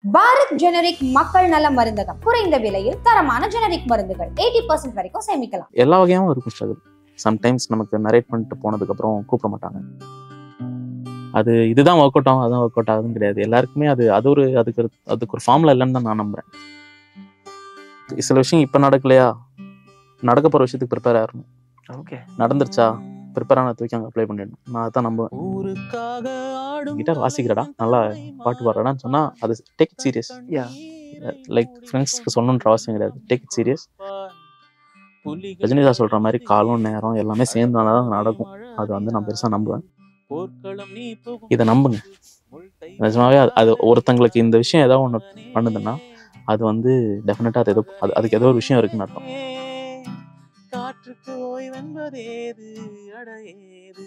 Bharat generic மக்கள் நல மருந்தகம் குறைந்த விலையில் தரமான ஜெனரிக் மருந்துகள் எயிட்டி பர்சன்ட் வரைக்கும் சேமிக்கலாம் எல்லா வகையாகவும் இருக்கும் ஸ்ட்ரகிள் சம்டைம்ஸ் நமக்கு நரேட் பண்ணிட்டு போனதுக்கப்புறம் கூப்பிட மாட்டாங்க அது இதுதான் ஒர்க் அவுட் ஆகும் அதான் ஒர்க் அவுட் ஆகுதுன்னு கிடையாது எல்லாருக்குமே அது அது ஒரு அதுக்கு ஒரு- அதுக்கு ஒரு ஃபார்முலா இல்லைன்னு தான் நான் நம்புறேன் சில விஷயம் இப்போ நடக்கலையா நடக்க போகிற விஷயத்துக்கு ப்ரிப்பேர் ஆகணும் ஓகே நடந்துருச்சா ப்ரிப்பேர் ஆன தூக்கி அங்கே அப்ளை பண்ணிடணும் நான் அதான் நம்புவேன் கிட்டார் வாசிக்கிறடா நல்லா பாட்டு பாடுறடான்னு சொன்னா அது take it seriously like ஃப்ரெண்ட்ஸ்க்கு சொல்லணுன்ற அவசியம் கிடையாது take it serious Rajini sir சொல்ற மாதிரி காலம் நேரம் எல்லாமே சேர்ந்து தான் நடக்கும் அது வந்து நான் பெருசா நம்புவேன் இதை நம்புங்க நிஜமாவே அது- அது ஒருத்தங்களுக்கு இந்த விஷயம் ஏதோ ஒன்று பண்ணுதுன்னா அது வந்து டெஃபினட்டா அது ஏதோ அது அதுக்கு ஏதோ ஒரு விஷயம் இருக்குன்னு அர்த்தம் காற்றுக்கு ஓய்வென்பதேது அடையேது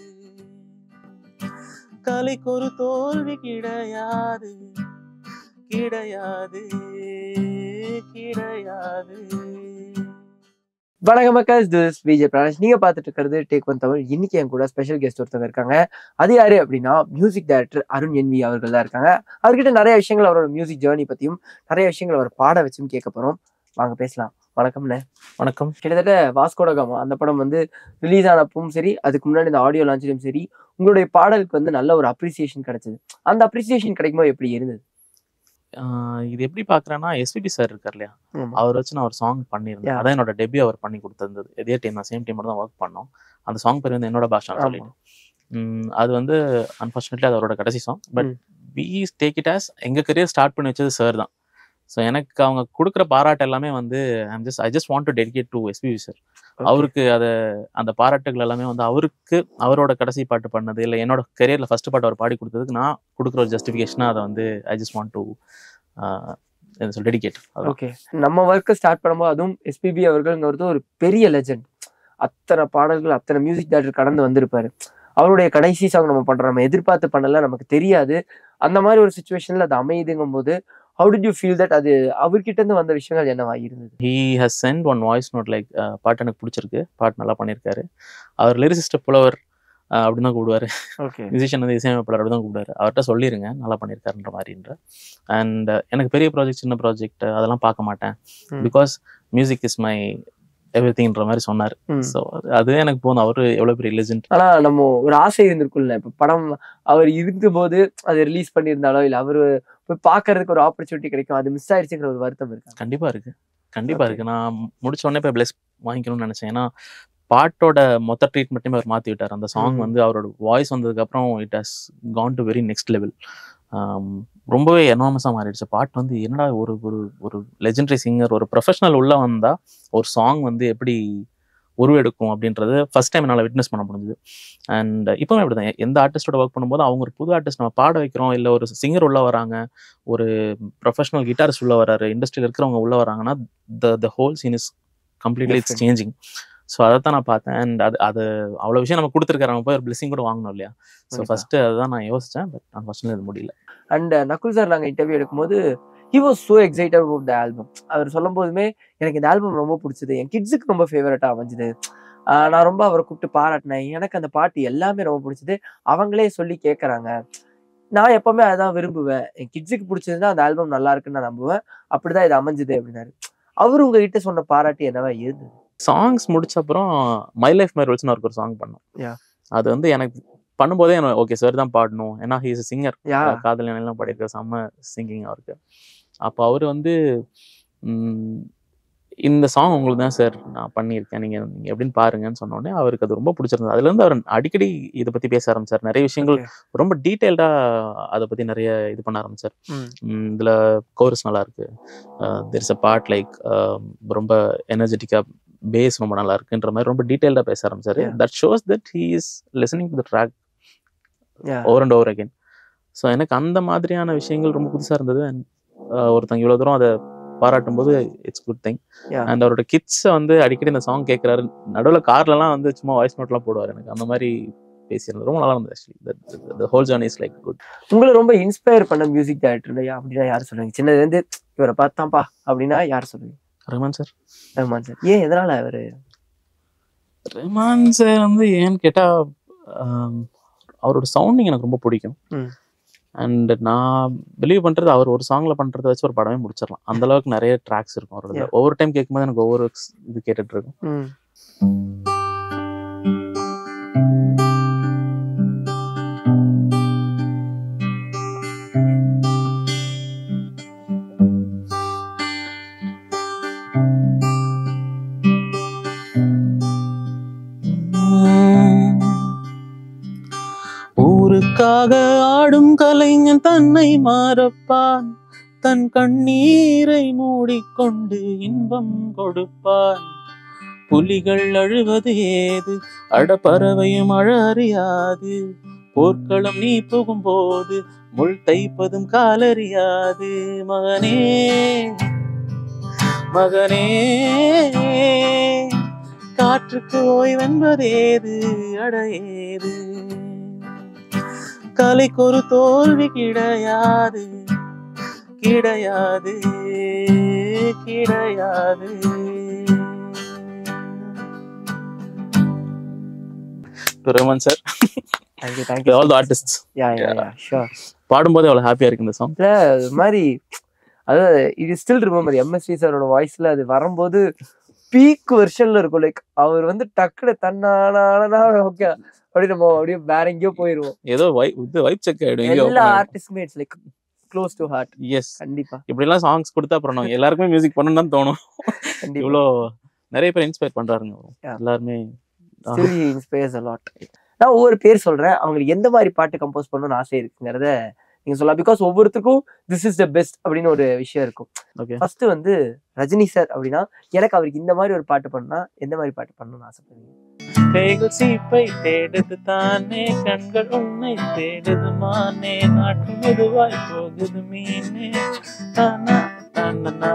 கலைக்கு ஒரு தோல்வி கிடையாது கிடையாது கிடையாது வணக்கம் மக்கள் திஸ் விஜய் பிரானேஷ் நீங்க பார்த்துட்டு இருக்கிறது டேக் ஒன் தமிழ் இன்னைக்கு என் கூட ஸ்பெஷல் கெஸ்ட் ஒருத்தவங்க இருக்காங்க அது யாரு அப்படின்னா மியூசிக் டைரக்டர் அருண் என்வி அவர்கள் தான் இருக்காங்க அவர்கிட்ட நிறைய விஷயங்கள் அவரோட மியூசிக் ஜேர்னி பத்தியும் நிறைய விஷயங்கள் அவர் பாட வச்சும் கேட்க போறோம் வாங்க பேசலாம் வணக்கம்ண்ணே வணக்கம் கிட்டத்தட்ட வாஸ்கோட காமா அந்த படம் வந்து ரிலீஸ் ஆனப்பவும் சரி அதுக்கு முன்னாடி இந்த ஆடியோ லான்ச்லயும் சரி உங்களுடைய பாடலுக்கு வந்து நல்ல ஒரு அப்ரிசியேஷன் கிடைச்சது அந்த அப்ரிசியேஷன் கிடைக்கும்போது எப்படி இருந்தது ஆஹ் இது எப்படி பாக்குறேன்னா எஸ்பிபி சார் இருக்கார் இல்லையா ஆமா. அவர் வச்சு நான் ஒரு சாங் பண்ணியிருந்தேன் Yeah. அதான் என்னோட டெபியூ அவர் பண்ணி கொடுத்திருந்தது இதே டீம் தான் சேம் டீமோட தான் ஒர்க் பண்ணோம் அந்த சாங் பேர் வந்து என்னோட பாஷா ஆமா. சொல்லிட்டு உம், அது வந்து அன்பார்ச்சுனேட்லி அது அவரோட கடைசி song but hmm. We take it as எங்க கரியர் ஸ்டார்ட் பண்ணி வச்சது சார் தான் ஸோ எனக்கு அவங்க கொடுக்குற பாராட்டு எல்லாமே வந்து I'm just I just want to dedicate to SPB sir அவருக்கு அதை அந்த பாராட்டுகள் எல்லாமே வந்து அவருக்கு அவரோட கடைசி பாட்டு பண்ணது இல்லை என்னோட கரியர்ல ஃபர்ஸ்ட் பாட்டு அவர் பாடி கொடுத்ததுக்கு நான் கொடுக்குற ஒரு ஜஸ்டிஃபிகேஷனா அதை வந்து ஐ ஜஸ்ட் வாண்ட் டு சொல் டெடிகேட் ஓகே நம்ம ஒர்க்கை ஸ்டார்ட் பண்ணும்போது அதுவும் எஸ்பிபி அவர்கள்ங்கிறது ஒரு பெரிய லெஜண்ட் அத்தனை பாடல்கள் அத்தனை மியூசிக் டேரக்டர் கடந்து வந்திருப்பாரு அவருடைய கடைசி சாங் நம்ம பண்றோம் நம்ம எதிர்பார்த்து பண்ணல நமக்கு தெரியாது அந்த மாதிரி ஒரு சுச்சுவேஷன்ல அது அமையுதுங்கும் போது how did you feel that அது அவர்கிட்ட இருந்து வந்த விஷயங்கள் என்னவா இருந்தது he has sent one voice note like பாட்டு எனக்கு பிடிச்சிருக்கு பாட்டு நல்லா பண்ணியிருக்காரு அவர் லிரிசிஸ்ட புலவர் அஹ், அப்படின்னு தான் கூப்பிடுவாரு ஓகே மியூசிஷியன் வந்து இசையமைப்பாளர் அப்படி தான் கூப்பிடுவாரு அவர்கிட்ட சொல்லிருங்க நல்லா பண்ணியிருக்காருன்ற மாதிரின்ற அண்ட் எனக்கு பெரிய ப்ராஜெக்ட் சின்ன ப்ராஜெக்ட் அதெல்லாம் பார்க்க மாட்டேன் hmm. Because music is my எவ்ரி திங்ன்ற மாதிரி சொன்னார் ஸோ அது எனக்கு போதும் அவர் எவ்வளோ பெரிய லெஜெண்ட் ஆனா நம்ம ஒரு ஆசை இருந்திருக்கும்ல இப்ப படம் அவர் இருந்தபோது அதை ரிலீஸ் பண்ணியிருந்தாலோ இல்ல அவரு போய் பார்க்கறதுக்கு ஒரு ஆப்பர்ச்சுனிட்டி கிடைக்கும் அது மிஸ் ஆயிடுச்சுங்கிற ஒரு வருத்தம் இருக்கு கண்டிப்பா இருக்கு கண்டிப்பா Okay. இருக்கு நான் முடிச்ச உடனே போய் பிளஸ் வாங்கிக்கணும்னு நினைச்சேன் ஏன்னா பாட்டோட மொத்த ட்ரீட்மெண்ட்டுமே அவர் மாத்தி விட்டார் அந்த சாங் ம். வந்து அவரோட வாய்ஸ் வந்ததுக்கு அப்புறம் it has gone to very next level ரொம்பவே எனாமஸாக மாறிடுச்சு பாட்டு வந்து என்னடா ஒரு ஒரு ஒரு லெஜெண்டரி சிங்கர் ஒரு ப்ரொஃபஷனல் உள்ள வந்தா ஒரு சாங் வந்து எப்படி உருவெடுக்கும் அப்படின்றது ஃபர்ஸ்ட் டைம் என்னால் விட்னஸ் பண்ண முடிஞ்சுது அண்ட் இப்போவும் அப்படி தான் எந்த ஆர்டிஸ்டோட ஒர்க் பண்ணும்போது அவங்க ஒரு புது ஆர்டிஸ்ட் நம்ம பாட வைக்கிறோம் இல்லை ஒரு சிங்கர் உள்ள வராங்க ஒரு ப்ரொஃபஷனல் கிட்டாரிஸ்ட் உள்ள வராரு இண்டஸ்ட்ரியில் இருக்கிறவங்க உள்ள வராங்கன்னா the the whole scene is completely it's Different. Changing so அதை தான் நான் பார்த்தேன் அண்ட் அது அது அவ்வளோ விஷயம் நம்ம கொடுத்துருக்காரு அவங்க போய் ஒரு பிளெஸிங் கூட வாங்கணும் இல்லையா ஸோ கண்டிப்பா. ஃபர்ஸ்ட் அதுதான் நான் யோசிச்சேன் பட் அன்ஃபார்ச்சுனேட்லி அது முடியல அண்ட் நகுல் சார் நாங்கள் இன்டர்வியூ எடுக்கும்போது he was so excited about the album அவர் சொல்லும் போதுமே எனக்கு இந்த ஆல்பம் ரொம்ப பிடிச்சது என் கிட்ஸுக்கு ரொம்ப ஃபேவரட்டாக அமைஞ்சுது ஆஹ் நான் ரொம்ப அவரை கூப்பிட்டு பாராட்டினேன் எனக்கு அந்த பாட்டு எல்லாமே ரொம்ப பிடிச்சது அவங்களே சொல்லி கேட்குறாங்க நான் எப்பவுமே அதான் விரும்புவேன் என் கிட்ஸுக்கு பிடிச்சதுன்னா அந்த ஆல்பம் நல்லா இருக்குன்னு நான் நம்புவேன் அப்படிதான் இது அமைஞ்சுது அப்படின்னாரு அவர் உங்ககிட்ட சொன்ன பாராட்டு என்னவா இருந்தது சாங்ஸ் முடிச்ச அப்புறம் மை லைஃப் மை ரூல்ஸ்னு அவருக்கு ஒரு சாங் பண்ணோம் Yeah. அது வந்து எனக்கு பண்ணும்போதே ஓகே சார் தான் பாடணும் ஏன்னா ஹீஸ் சிங்கர் யா காதல் எல்லாம் பாடியிருக்க செம்ம சிங்கிங் அவருக்கு அப்போ அவர் வந்து ம், இந்த சாங் உங்களுக்கு தான் சார் நான் பண்ணியிருக்கேன் நீங்கள் நீங்கள் எப்படின்னு பாருங்கன்னு சொன்ன உடனே அவருக்கு அது ரொம்ப பிடிச்சிருந்தது அதுலேருந்து அவர் அடிக்கடி இதை பற்றி பேச ஆரம்பிச்சார் நிறைய விஷயங்கள் Okay. ரொம்ப டீட்டெயில்டாக அதை பற்றி நிறைய இது பண்ண ஆரம்பிச்சார் ம். இதில் கோரஸ் நல்லா இருக்கு there is a part like ரொம்ப எனர்ஜெட்டிக்காக பேஸ் ரொம்ப நல்லா இருக்குன்ற மாதிரி ரொம்ப டீட்டெயில்டாக பேச ஆரம்பிச்சாரு Yeah. That shows that he is listening to the track யா over and over again so எனக்கு அந்த மாதிரியான விஷயங்கள் ரொம்ப புதுசாக இருந்தது அண்ட் ஒருத்தங்க இவ்வளோ தூரம் அதை பாராட்டும் போது it's good thing Yeah. And அவரோட கிட்ஸை வந்து அடிக்கடி இந்த சாங் கேட்குறாரு நடுவில் கார்லலாம் வந்து சும்மா வாய்ஸ் நோட்லாம் போடுவார் எனக்கு அந்த மாதிரி பேசியிருந்தது ரொம்ப நல்லா இருந்தது actually whole journey is like good உங்களை ரொம்ப இன்ஸ்பயர் பண்ண மியூசிக் டைரக்டர் அப்படின்னா யார் சொல்லுவீங்க சின்னதுல இருந்து இவரை பார்த்தாம்பா அப்படின்னா யார் சொல்லுவீங்க ரஹ்மான் சார் ரஹ்மான் சார் ஏன் எதனால அவரு ரஹ்மான் சார் வந்து ஏன்னு கேட்டால் அவரோட சவுண்டிங் எனக்கு ரொம்ப பிடிக்கும் ம். அண்ட் நான் பிலீவ் பண்றது அவர் ஒரு சாங்ல பண்றத வச்சு ஒரு படமே முடிச்சிடலாம் அந்த அளவுக்கு நிறைய ட்ராக்ஸ் இருக்கும் அவரோட Yeah. ஒவ்வொரு டைம் கேட்கும்போது எனக்கு ஒவ்வொரு இது கேட்டுட்டு இருக்கும் ம். ஊருக்காக ஆடும் கலைஞன் தன்னை மாறப்பான் தன் கண்ணீரை மூடிக்கொண்டு இன்பம் கொடுப்பான் புலிகள் அழுவது ஏது அட பறவையும் அழ அறியாது போர்க்களம் நீ புகும்போது முள் தைப்பதும் காலறியாது மகனே மகனே காற்றுக்கு ஓய்வென்பதேது அடையேது கலைக்கு ஒரு தோல்வி கிடையாது கிடையாது கிடையாது Raman sir Thank you, thank you. All the artist Yeah, yeah, yeah, sure. பாடும்போது அவ்வளவு ஹாப்பியா இருக்கு இந்த சாங் இல்ல இது மாதிரி அதாவது இது ஸ்டில் ரிமெம்பர் எம்எஸ்டி சாரோட வாய்ஸ்ல அது வரும்போது பீக் வெர்ஷன்ல இருக்கும் லைக் அவர் வந்து டக்குனு தன்னானா ஓகே அப்படியே நம்ம அப்படியே வேற எங்கேயோ போயிருவோம் ஏதோ வைப் இது வைப் செக் ஆயிடும் எல்லா ஆர்டிஸ்டுமே it's like close to heart yes கண்டிப்பா இப்படி எல்லாம் சாங்ஸ் கொடுத்தா அப்புறம் நம்ம எல்லாருக்குமே மியூசிக் பண்ணணும்னு தான் தோணும் கண்டிப்பா இவ்வளோ நிறைய பேர் இன்ஸ்பயர் பண்றாருங்க Yeah. எல்லாருமே still he inspires a lot நான் ஒவ்வொரு பேர் சொல்றேன் அவங்களுக்கு எந்த மாதிரி பாட்டு கம்போஸ் பண்ணணும்னு ஆசை இருக்குங்கிறத நீங்க சொல்லலாம் பிகாஸ் ஒவ்வொருத்தருக்கும் திஸ் இஸ் த பெஸ்ட் அப்படின்னு ஒரு விஷயம் இருக்கும் ஓகே ஃபர்ஸ்ட் வந்து ரஜினி சார் அப்படின்னா எனக்கு அவருக்கு இந்த மாதிரி ஒரு பாட்டு பண்ணா எந்த மாதிரி பாட்டு பண்ணணும்னு ஆசைப்படுவீங்க கைகள் சீப்பை தேடுது தானே கண்கள் உன்னை தேடுது மானே நாட்டு மெதுவாய் போகுது மீனே தானா தானனா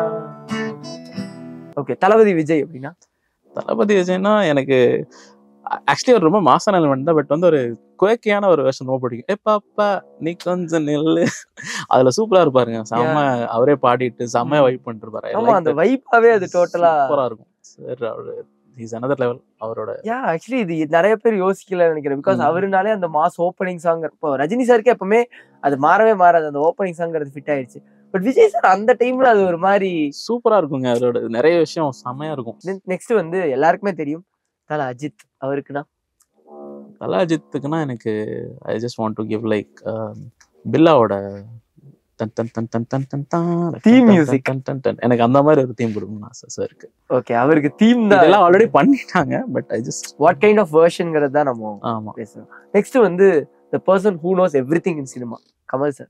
ஓகே தளபதி விஜய் அப்படின்னா தளபதி விஜய்னா எனக்கு ஆக்சுவலி அவர் ரொம்ப மாசான எலிமெண்ட் தான் பட் வந்து ஒரு குயக்கியான ஒரு வேர்ஷன் ரொம்ப பிடிக்கும் ஏ பாப்பா நீ கொஞ்சம் நெல்லு அதுல சூப்பரா இருப்பாருங்க செம்ம அவரே பாடிட்டு செம்ம வைப் பண்ணிட்டு இருப்பாரு ஆமா அந்த வைப்பாவே அது டோட்டலா சூப்பரா இருக்கும் சார் அவரு இஸ் another லெவல் அவரோட யா ஆக்சுவலி இது நிறைய பேர் யோசிக்கல நினைக்கிறேன் பிகாஸ் ம். அவருனாலே அந்த மாஸ் ஓப்பனிங் சாங் இப்போ ரஜினி சாருக்கு எப்பவுமே அது மாறவே மாறாது அந்த ஓப்பனிங் சாங்கிறது ஃபிட் ஆயிடுச்சு பட் விஜய் சார் அந்த டைம்ல அது ஒரு மாதிரி சூப்பரா இருக்குங்க அவரோட நிறைய விஷயம் செம்மையா இருக்கும் நெக்ஸ்ட் வந்து எல்லாருக்குமே தெரியும் தல அஜித் அவருக்குன்னா கலாஜித்துக்குன்னா எனக்கு I just want to give like பில்லாவோட தன் தன் தன் தன் தன் தன் தான் Theme music. தன் தன் தன் எனக்கு அந்த மாதிரி ஒரு தீம் கொடுக்கணும்னு ஆசை சார் இருக்கு ஓகே அவருக்கு தீம் தான் இதெல்லாம் ஆல்ரெடி பண்ணிட்டாங்க but I just what kind of வேர்ஷன்ங்கிறது தான் நம்ம ஆமா பேசுறோம் நெக்ஸ்ட் வந்து the person who knows everything in cinema Kamal sir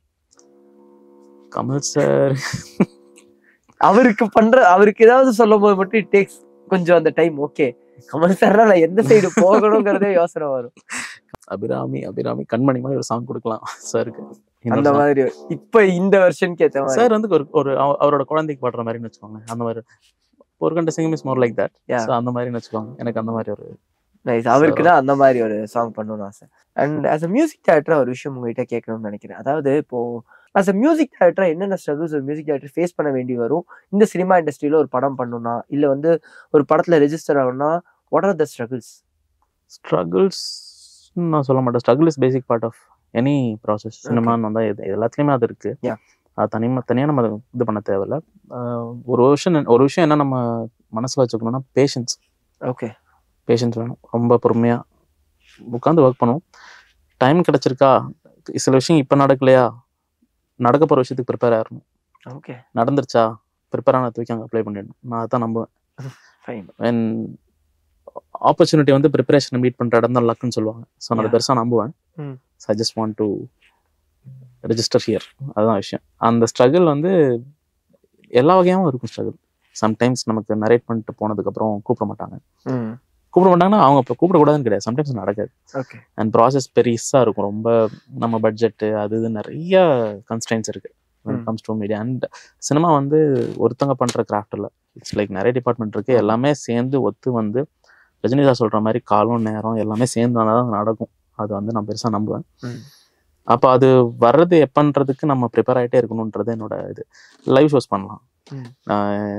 Kamal sir அவருக்கு பண்ற அவருக்கு ஏதாவது சொல்லும் போது மட்டும் இட் டேக்ஸ் கொஞ்சம் அந்த டைம் ஓகே கமல் சார்னா நான் எந்த சைடு போகணுங்கிறதே யோசனை வரும் அபிராமி அபிராமி கண்மணி மாதிரி ஒரு சாங் கொடுக்கலாம் சாருக்கு அந்த மாதிரி இப்ப இந்த வெர்ஷனுக்கு ஏத்த மாதிரி சார் வந்து ஒரு ஒரு அவ- அவரோட குழந்தைக்கு பாடுற மாதிரின்னு வச்சுக்கோங்க அந்த மாதிரி ஒரு கண்ட சிங்கம் is more like that Yeah. அந்த மாதிரின்னு வச்சுக்கோங்க எனக்கு அந்த மாதிரி ஒரு நைஸ் அவருக்கு தான் அந்த மாதிரி ஒரு சாங் பண்ணணும்னு ஆசை and as a music director ஒரு விஷயம் உங்ககிட்ட கேட்கணும்னு நினைக்கிறேன் அதாவது இப்போ ஆஸ் அ மியூசிக் டேரக்டர் என்னென்ன ஸ்ட்ரகிள்ஸ் ஒரு மியூசிக் டேரக்டர் ஃபேஸ் பண்ண வேண்டி வரும் இந்த சினிமா இண்டஸ்ட்ரியில ஒரு படம் பண்ணணும்னா இல்ல வந்து ஒரு படத்துல ரெஜிஸ்டர் ஆகணும்னா what are the struggles struggles நான் சொல்ல மாட்டேன் struggle is basic part of any process சினிமான்னு வந்தால் இது எல்லாத்துலேயுமே அது இருக்கு Yeah. அது தனிமா தனியாக நம்ம அதை இது பண்ண தேவையில்ல ஆஹ் ஒரு விஷயம் ஒரு விஷயம் என்ன நம்ம மனசில் வச்சுக்கணும்னா பேஷன்ஸ் ஓகே பேஷன்ஸ் வேணும் ரொம்ப பொறுமையாக உட்காந்து ஒர்க் பண்ணுவோம் டைம் கிடைச்சிருக்கா சில விஷயம் இப்போ நடக்கலையா நடக்க போகிற விஷயத்துக்கு ப்ரிப்பேர் ஆகணும் ஓகே நடந்துருச்சா ப்ரிப்பேர் ஆன தூக்கி அங்கே அப்ளை பண்ணிடணும் நான் அதான் நம்புவேன் ஃபைன் வென் ஆப்பர்ச்சுனிட்டி வந்து ப்ரிப்பரேஷனை மீட் பண்ணுற இடம் தான் லக்குன்னு சொல்லுவாங்க ஸோ நான் Yeah. பெருசாக நம்புவேன் hmm. So I just want to register here அதுதான் விஷயம் அந்த ஸ்ட்ரகிள் வந்து எல்லா வகையாகவும் இருக்கும் ஸ்ட்ரகிள் சம்டைம்ஸ் நமக்கு நரேட் பண்ணிட்டு போனதுக்கப்புறம் கூப்பிட மாட்டாங்க ம் கூப்பிட மாட்டாங்கன்னா அவங்க இப்போ கூப்பிடக்கூடாதுன்னு கிடையாது சம்டைம்ஸ் நடக்காது ஓகே அண்ட் ப்ராசஸ் பெருசாக இருக்கும் ரொம்ப நம்ம பட்ஜெட்டு அது இது நிறைய கன்ஸ்டைன்ஸ் இருக்கு hmm. Comes to media and cinema வந்து ஒருத்தங்க பண்ற கிராஃப்ட் இல்லை இட்ஸ் லைக் நிறைய டிபார்ட்மெண்ட் இருக்கு எல்லாமே சேர்ந்து ஒத்து வந்து ரஜினி சார் சொல்ற மாதிரி காலம் நேரம் எல்லாமே சேர்ந்து வந்தால் தான் நடக்கும் அது வந்து நான் பெருசா நம்புவேன் ம். அப்போ அது வர்றது எப்பன்றதுக்கு நம்ம ப்ரிப்பேர் ஆகிட்டே இருக்கணுன்றது என்னோட இது லைவ் ஷோஸ் பண்ணலாம் ம். ஆஹ்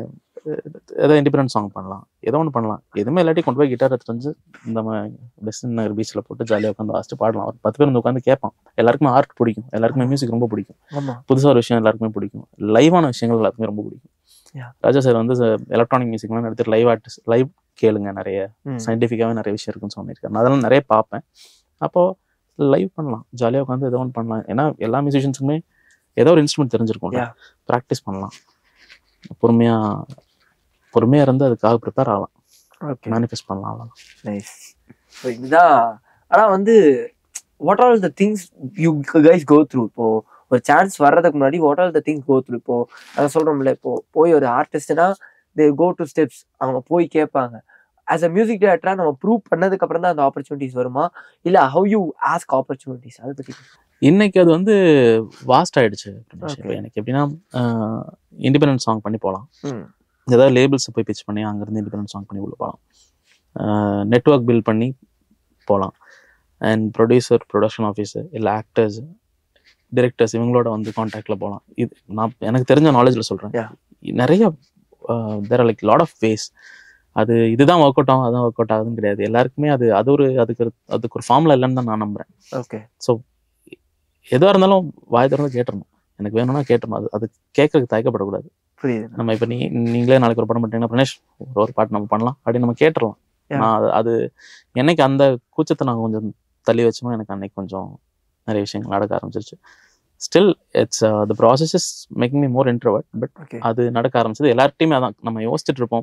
ஏதோ இண்டிபெண்டன்ட் சாங் பண்ணலாம் ஏதோ ஒன்று பண்ணலாம் எதுவுமே இல்லாட்டி கொண்டு போய் கிட்டார் எடுத்துட்டு வந்து நம்ம பெஸ்ட் நகர் பீச்சில் போட்டு ஜாலியாக உட்காந்து வாசிட்டு பாடலாம் ஒரு பத்து பேர் வந்து உட்காந்து கேட்பான் எல்லாருக்குமே ஆர்ட் பிடிக்கும் எல்லாருக்குமே மியூசிக் ரொம்ப பிடிக்கும் ஆமா புதுசாக ஒரு விஷயம் எல்லாருக்குமே பிடிக்கும் லைவான விஷயங்கள் எல்லாருக்குமே ரொம்ப பிடிக்கும் Yeah. ராஜா சார் வந்து எலக்ட்ரானிக் மியூசிக்லாம் எடுத்துட்டு லைவ் ஆர்டிஸ்ட் லைவ் கேளுங்க நிறைய ம். சயின்டிஃபிக்காகவே நிறைய விஷயம் இருக்குன்னு சொல்லியிருக்காரு நான் அதெல்லாம் நிறைய பார்ப்பேன் அப்போ லைவ் பண்ணலாம் ஜாலியாக உட்காந்து ஏதோ ஒன்று பண்ணலாம் ஏன்னா எல்லா மியூசிஷியன்ஸுக்குமே ஏதோ ஒரு இன்ஸ்ட்ருமெண்ட் தெரிஞ்சிருக்கும்ல Yeah. ப்ராக்டிஸ் பண்ணலாம் பொறுமையாக பொறுமையாக இருந்து அதுக்காக ப்ரிப்பேர் ஆகலாம் ஓகே மேனிஃபெஸ்ட் பண்ணலாம் அவ்வளவுதான். நைஸ் ஸோ இதுதான் ஆனா வந்து what are the things you guys go through இப்போ ஒரு சான்ஸ் வர்றதுக்கு முன்னாடி what are the things go through இப்போ அதை சொல்றோம்ல இப்போ போய் ஒரு ஆர்டிஸ்ட்னா தே கோ டு ஸ்டெப்ஸ் அவங்க போய் கேட்பாங்க ஆஸ் அ மியூசிக் டேரக்டரா நம்ம ப்ரூவ் பண்ணதுக்கு அப்புறம் தான் அந்த ஆப்பர்ச்சுனிட்டிஸ் வருமா இல்ல ஹவ் யூ ஆஸ்க் ஆப்பர்ச்சுனிட்டிஸ் அதை பத்தி இன்னைக்கு அது வந்து வாஸ்ட் ஆயிடுச்சு பிரதீஷ். Okay. இப்போ எனக்கு எப்படின்னா இண்டிபெண்டன்ட் சாங் பண்ணி போகலாம் ம். ஏதாவது லேபிள்ஸை போய் பிச் பண்ணி அங்கேருந்து இண்டிபெண்டன்ட் சாங் பண்ணி உள்ள போகலாம் நெட்ஒர்க் பில்ட் பண்ணி போகலாம் அண்ட் ப்ரொடியூசர் ப்ரொடக்ஷன் ஆஃபீஸர் இல்லை ஆக்டர்ஸ் டிரெக்டர்ஸ் இவங்களோட வந்து காண்டாக்டில் போகலாம் இது நான் எனக்கு தெரிஞ்ச நாலேஜில் சொல்கிறேன் Yeah. நிறைய there like lot of ways அது இதுதான் ஒர்க் அவுட் ஆகும் அதான் ஒர்க் அவுட் ஆகுதுன்னு கிடையாது எல்லாருக்குமே அது அது ஒரு அதுக்கு ஒரு- அதுக்கு ஒரு ஃபார்முலா இல்லைன்னு தான் நான் நம்புறேன் ஓகே ஸோ எதுவாக இருந்தாலும் வாய் திறந்து கேட்டுறணும் எனக்கு வேணும்னா கேட்டுறணும் அது அது கேட்கறதுக்கு தயக்கப்படக்கூடாது புரியுது நம்ம இப்போ நீ நீங்களே நாளைக்கு ஒரு படம் பண்ணிட்டீங்கன்னா பிரணேஷ் ஒரு ஒரு பாட்டு நம்ம பண்ணலாம் அப்படி நம்ம கேட்டுறலாம் Yeah. நான் அது அது என்னைக்கு அந்த கூச்சத்தை நான் கொஞ்சம் தள்ளி வச்சோமோ எனக்கு அன்னைக்கு கொஞ்சம் நிறைய விஷயங்கள் நடக்க ஆரம்பிச்சிருச்சு still it's the process is making me more introvert but okay அது நடக்க ஆரம்பிச்சது எல்லார்ட்டையுமே அதான் நம்ம யோசிச்சுட்டு இருப்போம்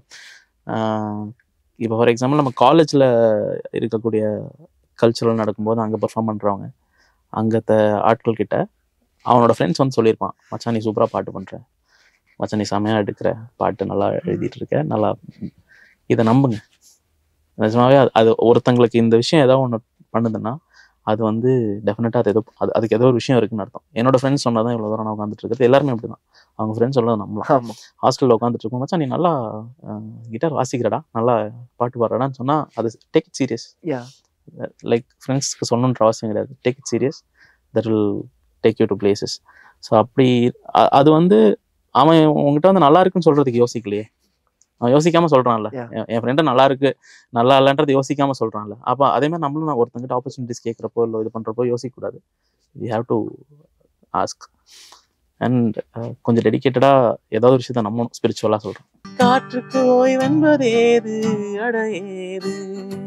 இப்போ ஃபார் எக்ஸாம்பிள் நம்ம காலேஜில் இருக்கக்கூடிய கல்ச்சுரல் நடக்கும்போது அங்கே பெர்ஃபார்ம் பண்ணுறவங்க அங்கத்த ஆட்கள் கிட்ட அவனோட ஃப்ரெண்ட்ஸ் வந்து சொல்லியிருப்பான் மச்சான் நீ சூப்பராக பாட்டு பண்ணுற மச்சான் நீ செமையாக எடுக்கிற பாட்டு நல்லா எழுதிட்டு இருக்க நல்லா இதை நம்புங்க நிஜமாவே அது- அது ஒருத்தங்களுக்கு இந்த விஷயம் ஏதோ ஒன்று பண்ணுதுன்னா அது வந்து டெஃபினட்டாக அது ஏதோ அது அதுக்கு ஏதோ ஒரு விஷயம் இருக்குன்னு அர்த்தம் என்னோட ஃப்ரெண்ட்ஸ் சொன்னதான் இவ்வளோ தூரம் நான் உட்காந்துட்டு இருக்கிறது எல்லாருமே அப்படி தான் அவங்க ஃப்ரெண்ட்ஸ் சொல்ல நம்பலாம் ஆமா ஹாஸ்டலில் உட்காந்துட்டு இருக்கும் மச்சான் நீ நல்லா கிட்டார் வாசிக்கிறடா நல்லா பாட்டு பாடுறடான்னு சொன்னா அது take it seriously like ஃப்ரெண்ட்ஸ்க்கு சொல்லணுன்ற அவசியம் கிடையாது take it serious that will take you to places so அப்படி அ- அது வந்து அவன் உங்ககிட்ட வந்து நல்லா இருக்குன்னு சொல்றதுக்கு யோசிக்கலையே அவன் யோசிக்காம சொல்றான்ல Yeah. என்- என் ஃப்ரெண்டு நல்லா இருக்கு நல்லா இல்லைன்றது யோசிக்காம சொல்றான்ல அப்ப அதே மாதிரி நம்மளும் நான் ஒருத்தங்கிட்ட ஆப்பர்ச்சுனிட்டிஸ் கேட்குறப்போ இல்லை இது பண்றப்போ யோசிக்க கூடாது you have to ask and கொஞ்சம் டெடிக்கேட்டடா ஏதாவது ஒரு விஷயத்த நம்ம ஸ்பிரிச்சுவலா சொல்றோம் காற்றுக்கு ஓய்வென்பதேது அடையேது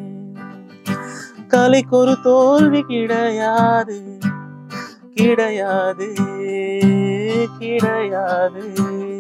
கலைக்கு ஒரு தோல்வி கிடையாது கிடையாது கிடையாது